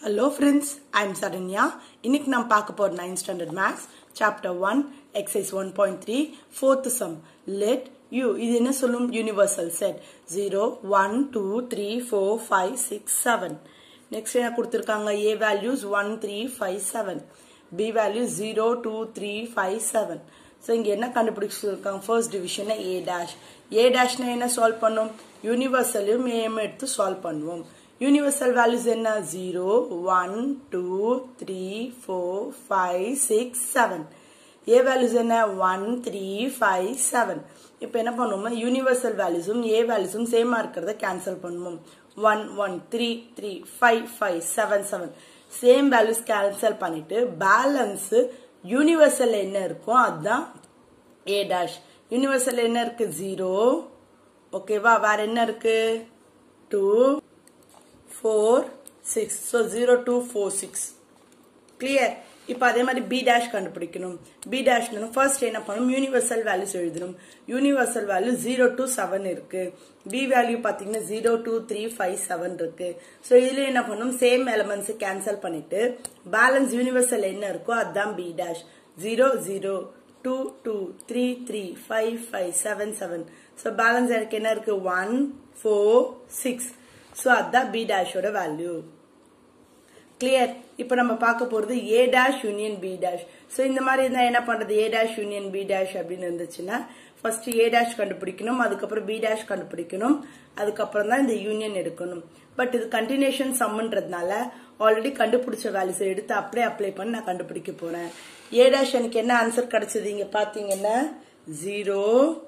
hello friends I'm Saranya இன்னைக்கு நம்ம பார்க்க போகிற ninth standard maths chapter one exercise one point three fourth sum let you இது என்ன சொல்லும் universal set zero one two three four five six seven next என்ன கொடுத்துருக்காங்க A values one three five seven B values zero two three five seven so இங்கே என்ன கண்டுபிடிச்சிருக்காங்க first டிவிஷனை ஏ dash ஏ டேஷ்னா என்ன solve பண்ணும் யூனிவர்சலையும் ஏம் எடுத்து சால்வ் பண்ணுவோம் யூனிவர்சல் வேல்யூஸ் என்ன zero one two three four five six seven A values என்ன ஒன் த்ரீ ஃபைவ் செவன் இப்போ என்ன பண்ணுவோம் யூனிவர்சல் வேல்யூஸும் ஏ வேல்யூஸும் சேமா இருக்கிறத கேன்சல் பண்ணுவோம் one one three three five five seven seven same values cancel பண்ணிட்டு பேலன்ஸ் யூனிவர்சல் என்ன இருக்கோ அதுதான் ஏ டேஷ் யூனிவர்சல் என்ன இருக்கு ஜீரோ ஓகேவா வேற என்ன இருக்கு two four six so zero two four six clear இப்போ அதே மாதிரி பி டேஷ் கண்டுபிடிக்கணும் பி டேஷ் ஃபர்ஸ்ட் என்ன பண்ணணும் யூனிவர்சல் வேல்யூஸ் எழுதணும் universal value zero two seven இருக்கு பி வேல்யூ பார்த்தீங்கன்னா zero two three five seven இருக்கு ஸோ இதுல என்ன பண்ணணும் சேம் எலமெண்ட்ஸ் கேன்சல் பண்ணிட்டு பேலன்ஸ் யூனிவர்சல் என்ன இருக்கோ அதுதான் B dash zero zero two two three three five five seven seven so balance எனக்கு என்ன இருக்கு ஒன் ஃபோர் சிக்ஸ் ஸோ அதுதான் பி டேஷோட வேல்யூ கிளியர் இப்போ நம்ம பார்க்க போறது A dash union B dash so இந்த மாதிரி இருந்தா என்ன பண்றது A dash union B dash அப்படின்னு இருந்துச்சுன்னா ஃபர்ஸ்ட் ஏ டேஷ் கண்டுபிடிக்கணும் அதுக்கப்புறம் பி டேஷ் கண்டுபிடிக்கணும் அதுக்கப்புறம் தான் இந்த யூனியன் எடுக்கணும் பட் இது கண்டினியூஷன் சம்ன்றதுனால ஆல்ரெடி கண்டுபிடிச்ச வேல்யூஸ் எடுத்து அப்படியே அப்ளை பண்ணி நான் கண்டுபிடிக்க போறேன் ஏ டேஷ் எனக்கு என்ன ஆன்சர் கிடைச்சது இங்க பாத்தீங்கன்னா ஜீரோ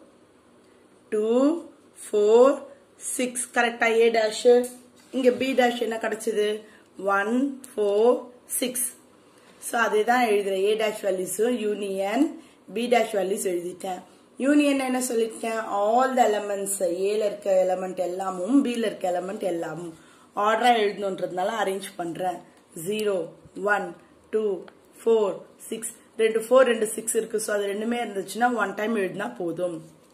டூ ஃபோர் சிக்ஸ் கரெக்டா ஏ டேஷ் இங்க பி டேஷ் என்ன கிடைச்சது ஒன் ஃபோர் சிக்ஸ் ஸோ அதே தான் எழுதுறேன் ஏ டேஷ் வேல்யூஸும் யூனியன் பி டேஷ் வேல்யூஸ் எழுதிட்டேன் யூனியன் என்ன சொல்லியிருக்கேன் ஆல் த எலமெண்ட்ஸ் ஏல இருக்க எலமெண்ட் எல்லாமும் பில இருக்க எலமெண்ட் எல்லாமும் ஆர்டரா எழுதணுன்றதுனால அரேஞ்ச் பண்றேன் zero one two four six ரெண்டு ஃபோர் ரெண்டு சிக்ஸ் இருக்கு ஸோ அது ரெண்டுமே இருந்துச்சுன்னா ஒன் டைம் எழுதினா போதும்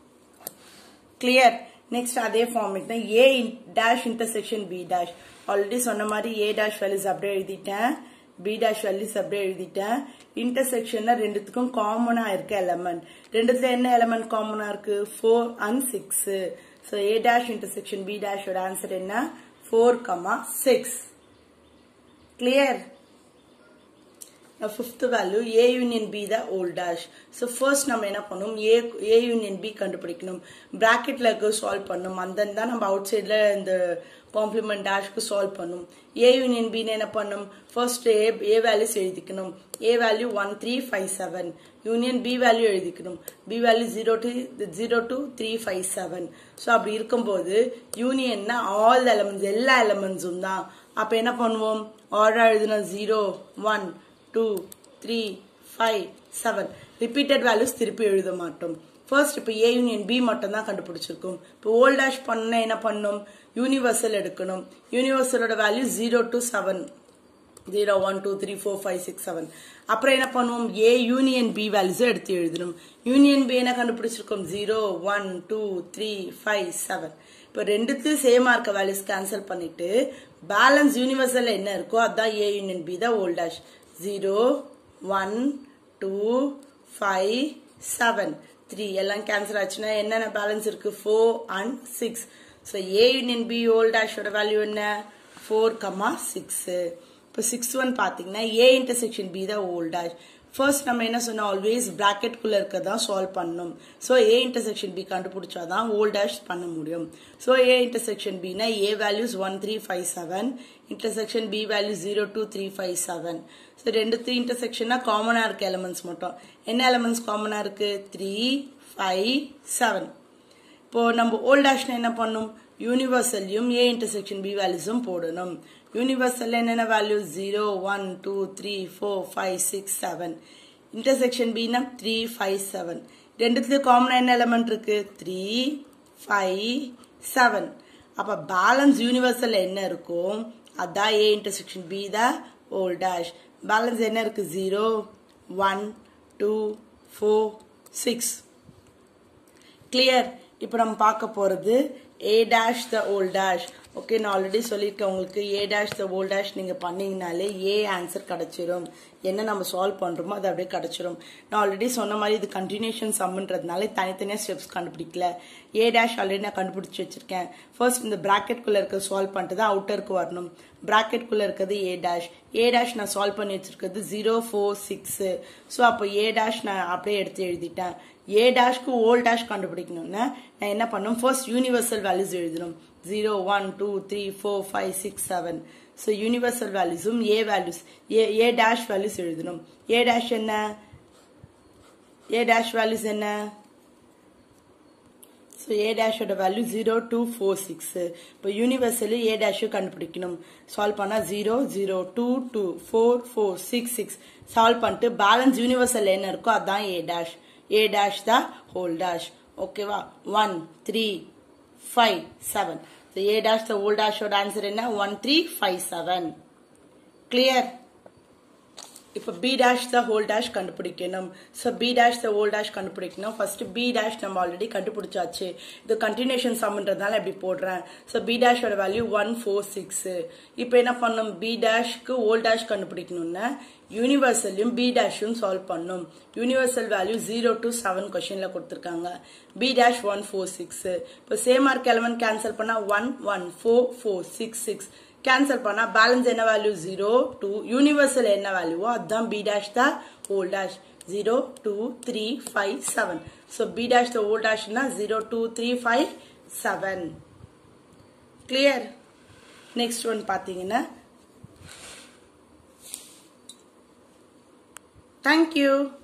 கிளியர் நெக்ஸ்ட் அதே ஃபார்மேட் தான் A dash intersection B dash already சொன்ன மாதிரி ஏ டேஷ் வேல்யூஸ் அப்படியே எழுதிட்டேன் பி டேஷ் வேல்யூஸ் அப்படியே எழுதிட்டேன் இன்டர்செக்ஷன்ல ரெண்டுத்துக்கும் காமனா இருக்க எலமெண்ட் ரெண்டுத்துல என்ன எலமெண்ட் காமனா இருக்கு four and six so A dash intersection B டேஷோட ஆன்சர் என்ன four comma six clear fifth value A union B the whole dash so first நம்ம என்ன பண்ணணும் ஏ ஏ யூனியன் பி கண்டுபிடிக்கணும் ப்ராக்கெட்ல இருக்க சால்வ் பண்ணணும் அந்த தான் நம்ம அவுட் சைடில் இந்த காம்ப்ளிமெண்ட் டேஷ்க்கு சால்வ் பண்ணும் ஏ யூனியன் பின்னு என்ன பண்ணும் ஃபர்ஸ்ட் ஏ ஏ வேல்யூஸ் எழுதிக்கணும் A value one three five seven union B value எழுதிக்கணும் B value zero two zero two three five seven so அப்படி இருக்கும்போது யூனியன்னா ஆல் எலமெண்ட்ஸ் எல்லா எலமெண்ட்ஸும் தான் அப்போ என்ன பண்ணுவோம் ஆர்டர் எழுதணும் zero one two three five seven repeated values திருப்பி எழுத மாட்டோம் ஃபர்ஸ்ட் இப்போ ஏ யூனியன் பி மட்டும் தான் கண்டுபிடிச்சிருக்கோம் இப்போ ஓல்ட் டேஷ் பண்ண என்ன பண்ணும் யூனிவர்சல் எடுக்கணும் யூனிவர்சலோட value zero to seven zero one two three four five six seven அப்புறம் என்ன பண்ணுவோம் ஏ யூனியன் பி வேல்யூஸை எடுத்து எழுதணும் யூனியன் பி என்ன கண்டுபிடிச்சிருக்கோம் zero one two three five seven இப்போ ரெண்டுத்தையும் சேமா இருக்க வேல்யூஸ் கேன்சல் பண்ணிட்டு பேலன்ஸ் யூனிவர்சல் என்ன இருக்கோ அதுதான் ஏ யூனியன் பி தான் whole dash zero one two five seven three எல்லாம் கேன்சல் ஆச்சுன்னா என்னென்ன பேலன்ஸ் இருக்கு four and six so A union B whole டேஷோட வேல்யூ என்ன ஃபோர் கமா சிக்ஸ் இப்போ சிக்ஸ் ஒன் பார்த்தீங்கன்னா ஏ இன்டர்செக்ஷன் பி தான் ஓல் டேஷ் ஃபர்ஸ்ட் நம்ம என்ன சொன்னோம் ஆல்வேஸ் ப்ராக்கெட்குள்ள இருக்கதான் சால்வ் பண்ணணும் ஸோ ஏ இன்டர்செக்ஷன் பி கண்டுபிடிச்சாதான் ஓல் டேஷ் பண்ண முடியும் ஸோ ஏ இன்டர்செக்ஷன் பினா A values one three five seven intersection B value zero two three five seven so ரெண்டு த்ரீ இன்டர்செக்ஷனா காமனாக இருக்க எலமெண்ட்ஸ் மட்டும் என்ன எலமெண்ட்ஸ் காமனாக இருக்கு த்ரீ ஃபைவ் செவன் இப்போ நம்ம ஓல்ட் டேஷ்னா என்ன பண்ணும் யூனிவர்சல்லையும் ஏ இன்டர்செக்ஷன் பி வேல்யூஸும் போடணும் யூனிவர்சல்ல என்னென்ன value zero one two three four five six seven intersection பினா த்ரீ ஃபைவ் செவன் ரெண்டுத்துலயும் காமனா என்ன எலமெண்ட் இருக்கு த்ரீ ஃபைவ் செவன் அப்ப பேலன்ஸ் யூனிவர்சல்ல என்ன இருக்கும் அதான் A intersection B the whole dash balance என்ன இருக்கு zero one two four six clear இப்போ நம்ம பார்க்க போறது A dash the whole dash okay நான் ஆல்ரெடி சொல்லியிருக்கேன் உங்களுக்கு ஏ டேஷ் த ஓல் டேஷ் நீங்கள் பண்ணீங்கனாலே ஏ ஆன்சர் கிடச்சிரும் என்ன நம்ம சால்வ் பண்ணுறோமோ அது அப்படியே கிடச்சிரும் நான் ஆல்ரெடி சொன்ன மாதிரி இது கண்டினியூஷன் சம்ன்றதுனால தனித்தனியாக ஸ்டெப்ஸ் கண்டுபிடிக்கல ஏ டேஷ் ஆல்ரெடி நான் கண்டுபிடிச்சி வச்சிருக்கேன் ஃபர்ஸ்ட் இந்த ப்ராக்கெட்குள்ளே இருக்க சால்வ் பண்ணிட்டு தான் அவுட்டருக்கு வரணும் ப்ராக்கெட்குள்ளே இருக்கிறது ஏ டேஷ் ஏ டேஷ் நான் சால்வ் பண்ணி வச்சிருக்கிறது ஜீரோ ஃபோர் சிக்ஸு ஸோ அப்போ ஏ டேஷ் நான் அப்படியே எடுத்து எழுதிட்டேன் ஏ டேஷ்க்கு ஓல் டேஷ் கண்டுபிடிக்கணும்னா நான் என்ன பண்ணணும் ஃபர்ஸ்ட் யூனிவர்சல் வேல்யூஸ் எழுதணும் zero one two three four five six seven so universal வேல்யூஸும் A values A A dash values எழுதணும் ஏ டேஷ் என்ன ஏ டேஷ் வேல்யூஸ் என்ன ஸோ ஏ டேஷோட value zero two four six இப்போ யூனிவர்சலி A dash கண்டுபிடிக்கணும் solve பண்ணால் zero zero two two four four six six solve பண்ணிட்டு பேலன்ஸ் யூனிவர்சல் என்ன இருக்கோ அதுதான் ஏ டேஷ் ஏ டேஷ் தான் ஹோல் டேஷ் ஓகேவா one three five seven so A dash the whole டேஷோட ஆன்சர் என்ன one three five seven clear இப்போ B dash the whole dash கண்டுபிடிக்கணும் so B dash the whole dash கண்டுபிடிக்கணும் first B dash நம்ம already கண்டுபிடிச்சாச்சு இது continuation சம்ன்றதுனால இப்படி போடுறேன் ஸோ பி டேஷோட வேல்யூ ஒன் ஃபோர் சிக்ஸ் இப்போ என்ன பண்ணணும் பி டேஷ்க்கு ஹோல் டேஷ் கண்டுபிடிக்கணும்னா யூனிவர்சல்லையும் பி டேஷும் சால்வ் பண்ணும் universal value zero to seven கொஸ்டின்ல கொடுத்துருக்காங்க B dash one four six இப்போ சேம் மார்க் எலமெண்ட் கேன்சல் பண்ணா one one four four six six cancel பண்ணா பேலன்ஸ் என்ன வேல்யூ ஜீரோ டூ யூனிவர்சல் என்ன வேல்யூவோ அதுதான் B dash the whole dash zero two three five seven so B dash the whole டேஷ்னா zero two three five seven clear next one பார்த்தீங்கன்னா thank you